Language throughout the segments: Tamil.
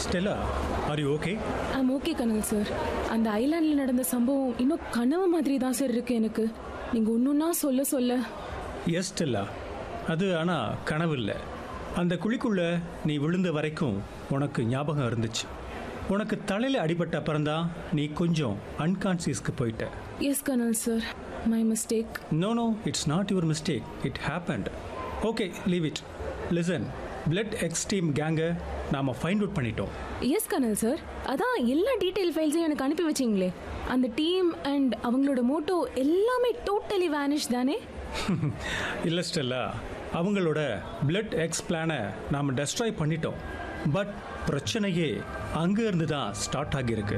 Stella are you okay I'm okay Kanal sir அந்த ஐலாண்டில் நடந்த சம்பவம் இன்னும் கனவு மாதிரி தான் சார் இருக்கு எனக்கு நீங்கள் ஒன்றுன்னா சொல்ல சொல்ல எஸ் ஸ்டெல்லா அது ஆனால் கனவு இல்லை அந்த குழிக்குள்ள நீ விழுந்த வரைக்கும் உனக்கு ஞாபகம் இருந்துச்சு உனக்கு தலையில் அடிபட்ட அப்புறம்தான் நீ கொஞ்சம் அன்கான்சியஸ்க்கு போயிட்ட yes Kanal sir my mistake no no it's not your mistake it happened okay leave it listen blood X team கேங்கை நாம் ஃபைண்ட் அவுட் பண்ணிட்டோம் எஸ் கனல் சார் அதான் எல்லா டீட்டெயில் ஃபைல்ஸையும் எனக்கு அனுப்பி வச்சிங்களே அந்த டீம் அண்ட் அவங்களோட மோட்டோ எல்லாமே டோட்டலி வேனிஷ் தானே இல்லை ஸ்டெல்லா அவங்களோட பிளட் எக்ஸ் பிளானை நாம் டெஸ்ட்ராய் பண்ணிட்டோம் பட் பிரச்சனையே அங்கே இருந்து தான் ஸ்டார்ட் ஆகியிருக்கு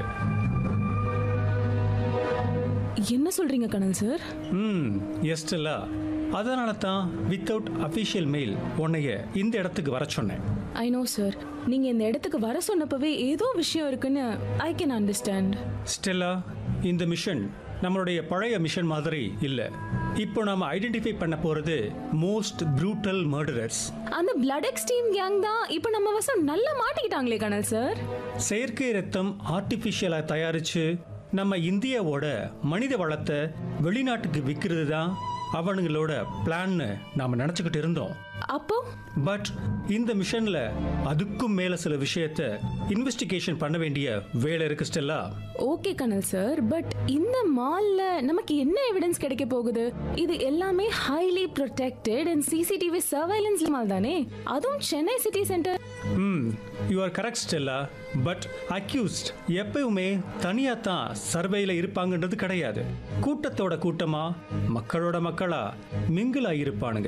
என்ன சொல்றீங்க கனல் சார் ம் எஸ் ஸ்டெல்லா அதனால தான் வித்தவுட் அஃபிஷியல் மெயில் உன்னைய இந்த இடத்துக்கு வர சொன்னேன் ஐ நோ சார் நீங்கள் இந்த இடத்துக்கு வர சொன்னப்பவே ஏதோ விஷயம் இருக்குன்னு ஐ கேன் அண்டர்ஸ்டாண்ட் ஸ்டெல்லா இந்த மிஷன் நம்மளுடைய பழைய மிஷன் மாதிரி இல்லை இப்போ நாம ஐடென்டிஃபை பண்ண போகிறது மோஸ்ட் ப்ரூட்டல் மர்டரர்ஸ் அந்த பிளட் எக்ஸ் டீம் கேங் தான் இப்போ நம்ம வசம் நல்லா மாட்டிக்கிட்டாங்களே கனல் சார் செயற்கை ரத்தம் ஆர்டிஃபிஷியலாக தயாரித்து நம்ம இந்தியாவோட மனித வளத்தை வெளிநாட்டுக்கு விற்கிறது தான் அவனுங்களோட பிளான்னு நாம் நினச்சிக்கிட்டு இருந்தோம் அப்போ பட் இந்த மிஷனில் அதுக்கும் மேலே சில விஷயத்த இன்வெஸ்டிகேஷன் பண்ண வேண்டிய வேலை இருக்கு Stella okay Kanal sir but இந்த மால்ல நமக்கு என்ன எவிடன்ஸ் கிடைக்க போகுது இது எல்லாமே highly protected and CCTV surveillance mall தானே அதுவும் Chennai city centre hmm you are correct Stella but accused எப்பவுமே தனியாக தான் சர்வேயில் இருப்பாங்கன்றது கிடையாது கூட்டத்தோட கூட்டமா மக்களோட மக்களா மிங்கிளாக இருப்பானுங்க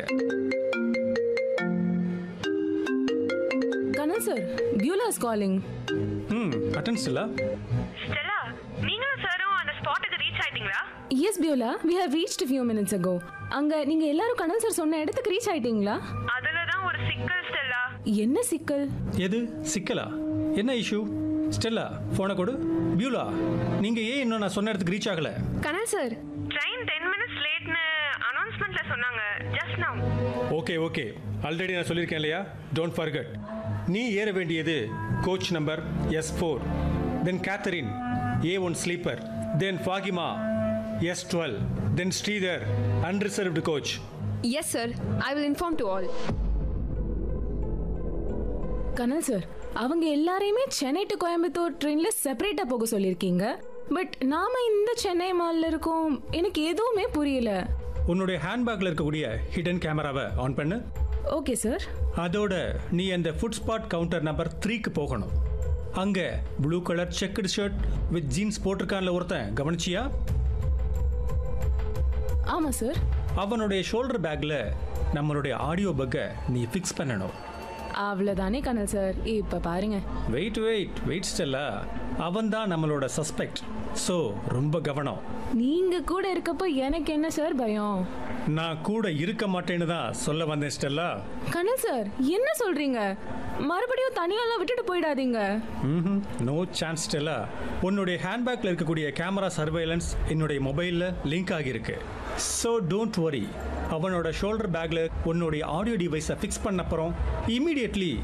Kanal sir Beulah is calling hmm attend Stella Stella நீங்களும் சாரும் அந்த ஸ்பாட்டுக்கு ரீச் ஆயிட்டீங்களா yes Beulah we have reached few minutes ago அங்க நீங்க எல்லாரும் கனல் சார் சொன்ன இடத்துக்கு ரீச் ஆயிட்டீங்களா அதுல தான் ஒரு சிக்கல் ஸ்டெல்லா என்ன சிக்கல் எது சிக்கலா என்ன இஷ்யூ ஸ்டெல்லா ஃபோனை கொடு பியூலா நீங்கள் ஏன் இன்னும் நான் சொன்ன இடத்துக்கு ரீச் ஆகலை Kanal sir train ten minutes லேட்னு அனௌன்ஸ்மெண்ட்ல சொன்னாங்க just now okay okay already நான் சொல்லியிருக்கேன் இல்லையா டோன்ட் ஃபர்கட் நீ ஏற வேண்டியது coach number S four then Catherine A one sleeper then Fahima S twelve then Sridhar unreserved coach yes sir I will inform to all Kanal sir அவங்க எல்லாரையுமே சென்னை டு கோயம்புத்தூர் ட்ரெயின்ல செப்பரேட்டா போக சொல்லியிருக்கீங்க பட் நாம இந்த சென்னை மால்ல இருக்கோம் எனக்கு எதுவுமே புரியல உன்னுடைய ஹேண்ட்பேக்கில் இருக்கக்கூடிய ஹிடன் கேமராவை ஆன் பண்ணு ஓகே சார் அதோட நீ அந்த ஃபுட் ஸ்பாட் கவுண்டர் நம்பர் த்ரீக்கு போகணும் அங்கே blue colour checked shirt with jeans போட்டிருக்கான்ல ஒருத்தன் கவனிச்சியா ஆமா சார் அவனுடைய ஷோல்டர் பேக்கில் நம்மளுடைய ஆடியோ பக்கை நீ ஃபிக்ஸ் பண்ணணும் அவ்வளவுதானே கனல் சார் இப்ப பாருங்க வெயிட் வெயிட் வெயிட் ஸ்டெல்லா அவன் தான் நம்மளோட சஸ்பெக்ட் ஸோ ரொம்ப கவனம் நீங்க கூட இருக்கப்போ எனக்கு என்ன சார் பயம் நான் கூட இருக்க மாட்டேன்னு தான் சொல்ல வந்தேன் ஸ்டெல்லா கனல் சார் என்ன சொல்றீங்க மறுபடியும் தனியாலாம் விட்டுட்டு போயிடாதீங்க ம் நோ சான்ஸ் ஸ்டெல்லா உன்னுடைய ஹேண்ட்பேக்கில் இருக்கக்கூடிய கேமரா சர்வேலன்ஸ் என்னுடைய மொபைலில் லிங்க் ஆகியிருக்கு ஸோ டோன்ட் வரி அவனோட ஷோல்டர் பேக்கில் உன்னுடைய ஆடியோ டிவைஸை ஃபிக்ஸ் பண்ண அப்புறம் இமீடியட்லி